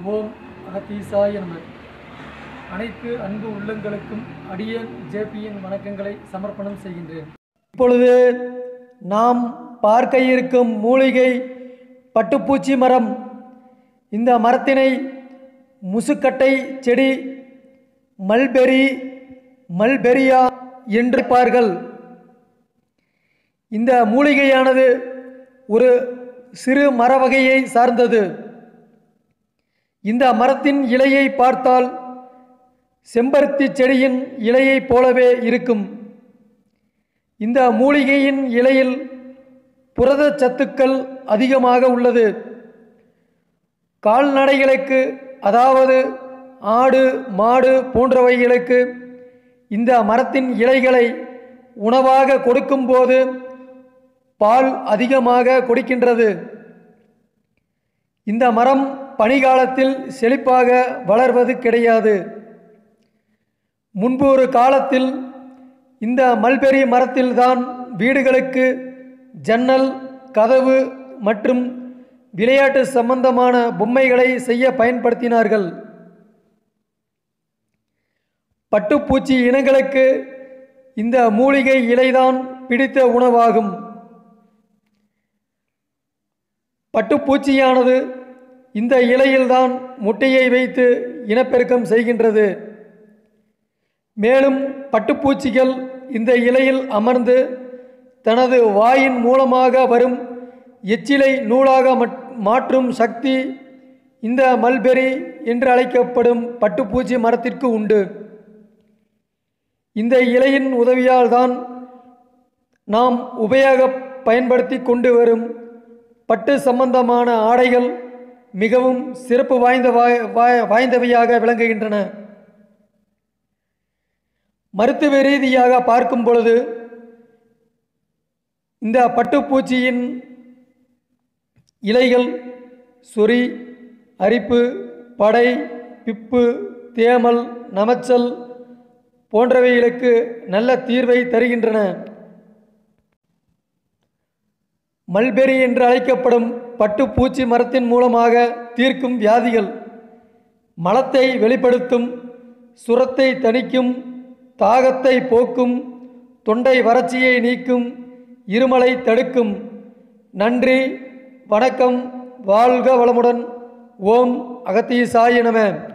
ஓம் அகத்தீசாய நம அனைத்து அன்பு உள்ளங்களுக்கும் அடியேன் ஜேபியின் வணக்கங்களை சமர்ப்பணம் செய்கின்றேன் இப்பொழுது நாம் பார்க்க இருக்கும் மூலிகை பட்டுப்பூச்சி மரம் இந்த மரத்தினை முசுக்கட்டை செடி மல்பெரி மல்பெரியா என்றிருப்பார்கள் இந்த மூலிகையானது ஒரு சிறு மர வகையை சார்ந்தது இந்த மரத்தின் இலையை பார்த்தால் செம்பருத்தி செடியின் இலையைப் போலவே இருக்கும் இந்த மூலிகையின் இலையில் புரத சத்துக்கள் அதிகமாக உள்ளது கால்நடைகளுக்கு அதாவது ஆடு மாடு போன்றவைகளுக்கு இந்த மரத்தின் இலைகளை உணவாக கொடுக்கும்போது பால் அதிகமாக கொடுக்கின்றது இந்த மரம் பனிகாலத்தில் செழிப்பாக வளர்வது கிடையாது முன்பு ஒரு காலத்தில் இந்த மல்பெரி மரத்தில்தான் வீடுகளுக்கு ஜன்னல் கதவு மற்றும் விளையாட்டு சம்பந்தமான பொம்மைகளை செய்ய பயன்படுத்தினார்கள் பட்டுப்பூச்சி இனங்களுக்கு இந்த மூலிகை இலைதான் பிடித்த உணவாகும் பட்டுப்பூச்சியானது இந்த இலையில்தான் முட்டையை வைத்து இனப்பெருக்கம் செய்கின்றது மேலும் பட்டுப்பூச்சிகள் இந்த இலையில் அமர்ந்து தனது வாயின் மூலமாக வரும் எச்சிலை நூலாக மட்- மாற்றும் சக்தி இந்த மல்பெரி என்று அழைக்கப்படும் பட்டுப்பூச்சி மரத்திற்கு உண்டு இந்த இலையின் உதவியால் தான் நாம் உபயோக பயன்படுத்தி கொண்டு வரும் பட்டு சம்பந்தமான ஆடைகள் மிகவும் சிறப்பு வாய்ந்த வாய்- வாய்- வாய்ந்தவையாக விளங்குகின்றன மருத்துவ ரீதியாக பார்க்கும் பொழுது இந்த பட்டுப்பூச்சியின் இலைகள் சொறி அரிப்பு படை பிப்பு தேமல் நமைச்சல் போன்றவைகளுக்கு நல்ல தீர்வை தருகின்றன மல்பெரி என்று அழைக்கப்படும் பட்டுப்பூச்சி மரத்தின் மூலமாக தீர்க்கும் வியாதிகள் மலத்தை வெளிப்படுத்தும் சுரத்தை தணிக்கும் தாகத்தை போக்கும் தொண்டை வறட்சியை நீக்கும் இருமலை தடுக்கும் நன்றி வணக்கம் வாழ்க வளமுடன் ஓம் அகத்தீசாய நம